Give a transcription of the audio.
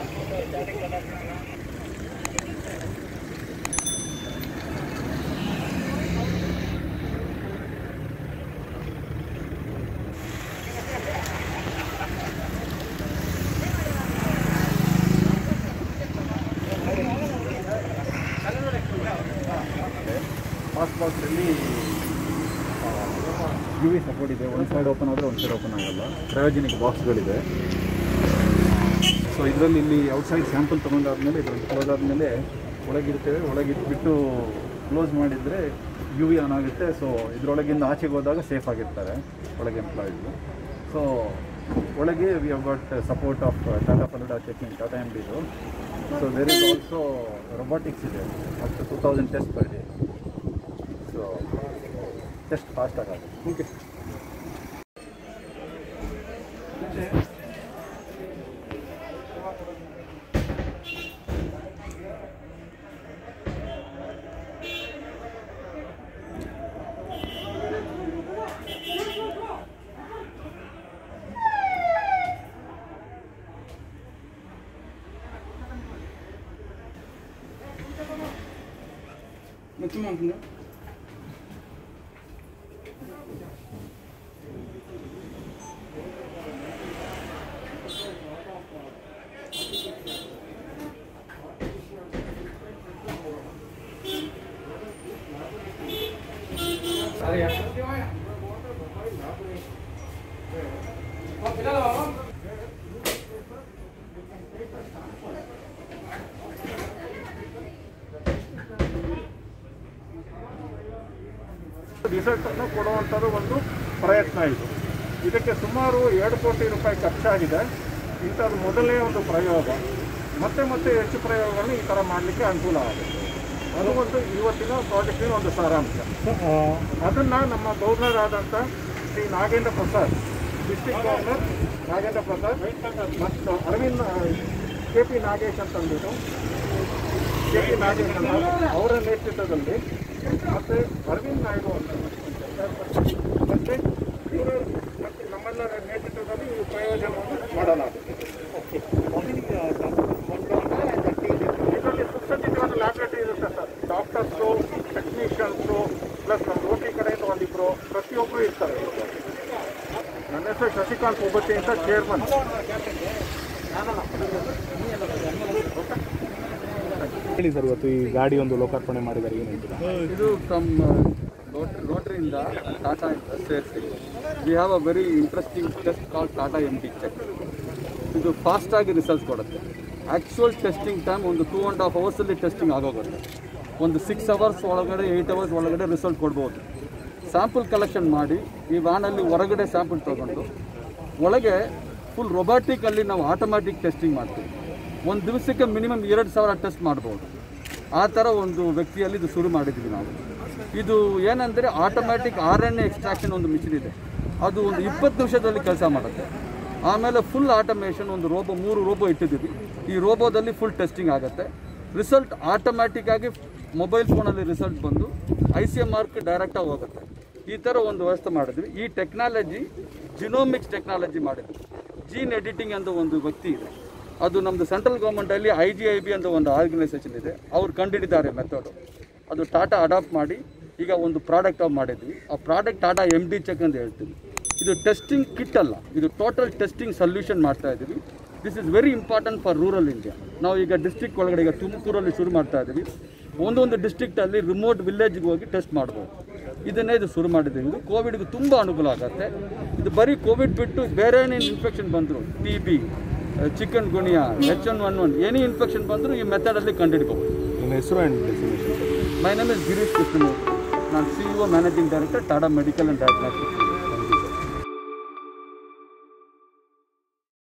fast ಬಾಕ್ಸಲ್ಲಿ you V support ಇದೆ ಒಂದು ಸೈಡ್ ಓಪನ್ ಆದರೆ ಒಂದು ಸೈಡ್ ಓಪನ್ ಆಗಲ್ಲ ಕ್ರಯೋಜನಿಕ್ ಬಾಕ್ಸ್ಗಳಿದೆ ಸೊ ಇದರಲ್ಲಿ ಇಲ್ಲಿ ಔಟ್ಸೈಡ್ ಸ್ಯಾಂಪಲ್ ತೊಗೊಂಡಾದ್ಮೇಲೆ ಇದರಲ್ಲಿ ಕ್ಲೋಸ್ ಆದಮೇಲೆ ಒಳಗಿರ್ತೇವೆ ಒಳಗಿಟ್ಬಿಟ್ಟು ಕ್ಲೋಸ್ ಮಾಡಿದರೆ ಯು ವಿ ಆನ್ ಆಗುತ್ತೆ ಸೊ ಇದರೊಳಗಿಂದ ಆಚೆಗೆ ಹೋದಾಗ ಸೇಫ್ ಆಗಿರ್ತಾರೆ ಒಳಗೆ ಎಂಪ್ಲಾಯೀಸು ಸೊ ಒಳಗೆ we have got support of Tata ಫಲುಡಾ ಚೆಕಿಂಗ್ ಟಾಟಾ ಎಮ್ ಡಿದು so there is also robotics ಇದೆ up to two thousand test per day so test fast ಆಗುತ್ತೆ ಓಕೆ ರಿಸಲ್ಟನ್ನು ಕೊಡುವಂಥದ್ದು ಒಂದು ಪ್ರಯತ್ನ ಇದು ಇದಕ್ಕೆ ಸುಮಾರು ಎರಡು ಕೋಟಿ ರೂಪಾಯಿ ಖರ್ಚಾಗಿದೆ ಇಂಥದ್ದು ಮೊದಲನೇ ಒಂದು ಪ್ರಯೋಗ ಮತ್ತೆ ಮತ್ತೆ ಹೆಚ್ಚು ಪ್ರಯೋಗಗಳನ್ನು ಈ ಥರ ಮಾಡಲಿಕ್ಕೆ ಅನುಕೂಲ ಆಗುತ್ತೆ ಅದು ಒಂದು ಇವತ್ತಿನ ಪ್ರಾಜೆಕ್ಟಿನ ಒಂದು ಸಾರಾಂಶ ಅದನ್ನು ನಮ್ಮ ಗವರ್ನರ್ ಆದಂಥ ಶ್ರೀ ನಾಗೇಂದ್ರ ಪ್ರಸಾದ್ ಡಿಸ್ಟ್ರಿಕ್ಟ್ ಗವರ್ನರ್ ನಾಗೇಂದ್ರ ಪ್ರಸಾದ್ ಮತ್ತು ಅರವಿಂದ್ ಕೆ ಪಿ ನಾಗೇಶ್ ಅಂತ ಅಂದ್ಬಿಟ್ಟು ಕೆ ಪಿ ನಾಗೇಶ್ ಅಂತ ಅವರ ನೇತೃತ್ವದಲ್ಲಿ ಮತ್ತು ಅರವಿಂದ್ ನಾಯ್ಡು ಅಂತ ಮತ್ತು ಇವರು ಮತ್ತು ನಮ್ಮೆಲ್ಲರ ನೇತೃತ್ವದಲ್ಲಿ ಈ ಪ್ರಯೋಜನವನ್ನು ಮಾಡಲಾಗುತ್ತೆ ಇದರಲ್ಲಿ ಸುಸಜ್ಜಿತವಾದ ಲ್ಯಾಬ್ರೇಟರಿ ಇರುತ್ತೆ ಸರ್ ಡಾಕ್ಟರ್ಸು ಟೆಕ್ನಿಷಿಯನ್ಸು ಪ್ಲಸ್ ನಮ್ಮ ರೋಟಿ ಕಡೆಯಿಂದ ಒಂದಿಬ್ಬರು ಪ್ರತಿಯೊಬ್ಬರು ಇರ್ತಾರೆ ನನ್ನ ಹೆಸರು ಶಶಿಕಾಂತ್ ಒಬ್ಬತ್ತಿ ಅಂತ ಚೇರ್ಮನ್ ಹೇಳಿ ಸರ್ ಇವತ್ತು ಈ ಗಾಡಿ ಒಂದು ಲೋಕಾರ್ಪಣೆ ಮಾಡಿದ್ದಾರೆ ಏನು ಹೇಳ್ತೀರಾ ಇದು ಫ್ರಮ್ ರೋಟ್ರಿಯಿಂದ ಟಾಟಾ ಸೇರಿಸಿ we have a very interesting test call Tata M T check ಇದು ಫಾಸ್ಟಾಗಿ ರಿಸಲ್ಟ್ಸ್ ಕೊಡುತ್ತೆ ಆ್ಯಕ್ಚುಯಲ್ ಟೆಸ್ಟಿಂಗ್ ಟೈಮ್ ಒಂದು ಟೂ ಆ್ಯಂಡ್ ಹಾಫ್ ಅವರ್ಸಲ್ಲಿ ಟೆಸ್ಟಿಂಗ್ ಆಗೋಗುತ್ತೆ ಒಂದು ಸಿಕ್ಸ್ ಅವರ್ಸ್ ಒಳಗಡೆ ಏಯ್ಟ್ ಅವರ್ಸ್ ಒಳಗಡೆ ರಿಸಲ್ಟ್ ಕೊಡ್ಬೋದು ಸ್ಯಾಂಪಲ್ ಕಲೆಕ್ಷನ್ ಮಾಡಿ ಈ ವ್ಯಾನಲ್ಲಿ ಹೊರಗಡೆ ಸ್ಯಾಂಪಲ್ ತೊಗೊಂಡು ಒಳಗೆ ಫುಲ್ ರೊಬ್ಯಾಟಿಕಲ್ಲಿ ನಾವು ಆಟೋಮ್ಯಾಟಿಕ್ ಟೆಸ್ಟಿಂಗ್ ಮಾಡ್ತೀವಿ ಒಂದು ದಿವಸಕ್ಕೆ ಮಿನಿಮಮ್ ಎರಡು ಸಾವಿರ ಟೆಸ್ಟ್ ಮಾಡ್ಬೋದು ಆ ಥರ ಒಂದು ವ್ಯಕ್ತಿಯಲ್ಲಿ ಇದು ಶುರು ಮಾಡಿದ್ವಿ ನಾವು ಇದು ಏನಂದರೆ ಆಟೋಮ್ಯಾಟಿಕ್ ಆರ್ ಎನ್ ಎಕ್ಸ್ಟ್ರಾಕ್ಷನ್ ಒಂದು ಮಿಷಿನ್ ಇದೆ ಅದು ಒಂದು ಇಪ್ಪತ್ತು ನಿಮಿಷದಲ್ಲಿ ಕೆಲಸ ಮಾಡುತ್ತೆ ಆಮೇಲೆ ಫುಲ್ ಆಟೋಮೇಷನ್ ಒಂದು ರೋಬೋ ಮೂರು ರೋಬೋ ಇಟ್ಟಿದ್ದೀವಿ ಈ ರೋಬೋದಲ್ಲಿ ಫುಲ್ ಟೆಸ್ಟಿಂಗ್ ಆಗುತ್ತೆ ರಿಸಲ್ಟ್ ಆಟೋಮ್ಯಾಟಿಕ್ ಆಗಿ ಮೊಬೈಲ್ ಫೋನಲ್ಲಿ ರಿಸಲ್ಟ್ ಬಂದು ಐ ಸಿ ಎಮ್ ಮಾರ್ಕ್ ಡೈರೆಕ್ಟಾಗಿ ಹೋಗುತ್ತೆ ಈ ಥರ ಒಂದು ವ್ಯವಸ್ಥೆ ಮಾಡಿದ್ವಿ ಈ ಟೆಕ್ನಾಲಜಿ ಜಿನೋಮಿಕ್ಸ್ ಟೆಕ್ನಾಲಜಿ ಮಾಡಿದ್ವಿ ಜೀನ್ ಎಡಿಟಿಂಗ್ ಅಂತ ಒಂದು ವ್ಯಕ್ತಿ ಇದೆ ಅದು ನಮ್ಮದು ಸೆಂಟ್ರಲ್ ಗೌರ್ಮೆಂಟಲ್ಲಿ ಐ ಜಿ ಐ ಬಿ ಅಂತ ಒಂದು ಆರ್ಗನೈಸೇಷನ್ ಇದೆ ಅವ್ರು ಕಂಡುಹಿಡಿದ್ದಾರೆ ಮೆಥಡು ಅದು ಟಾಟಾ ಅಡಾಪ್ಟ್ ಮಾಡಿ ಈಗ ಒಂದು ಪ್ರಾಡಕ್ಟ್ ಆಫ್ ಮಾಡಿದ್ವಿ ಆ product Tata M D check ಅಂತ ಹೇಳ್ತೀವಿ ಇದು ಟೆಸ್ಟಿಂಗ್ ಕಿಟ್ ಅಲ್ಲ ಇದು ಟೋಟಲ್ ಟೆಸ್ಟಿಂಗ್ ಸೊಲ್ಯೂಷನ್ ಮಾಡ್ತಾ ಇದ್ದೀವಿ this is very important for rural India ನಾವು ಈಗ ಡಿಸ್ಟ್ರಿಕ್ಟ್ ಒಳಗಡೆ ಈಗ ತುಮಕೂರಲ್ಲಿ ಶುರು ಮಾಡ್ತಾ ಇದ್ದೀವಿ ಒಂದೊಂದು ಡಿಸ್ಟ್ರಿಕ್ಟಲ್ಲಿ ರಿಮೋಟ್ ವಿಲೇಜ್ಗೆ ಹೋಗಿ ಟೆಸ್ಟ್ ಮಾಡ್ಬೋದು ಇದನ್ನೇ ಇದು ಶುರು ಮಾಡಿದ್ದೀವಿ ಇದು ಕೋವಿಡ್ಗೆ ತುಂಬ ಅನುಕೂಲ ಆಗುತ್ತೆ ಇದು ಬರೀ ಕೋವಿಡ್ ಬಿಟ್ಟು ಬೇರೆ ಏನೇನು ಇನ್ಫೆಕ್ಷನ್ ಬಂದರು T B chikungunya H one one one any infection ಬಂದರೂ ಈ ಮೆಥಡಲ್ಲಿ ಕಂಡುಹಿಡ್ಕೋಬೋದು ನಿಮ್ಮ ಹೆಸರು and destination my name is Girish Krishnamurthy ನಾನು C E O managing director Tata medical and diagnostics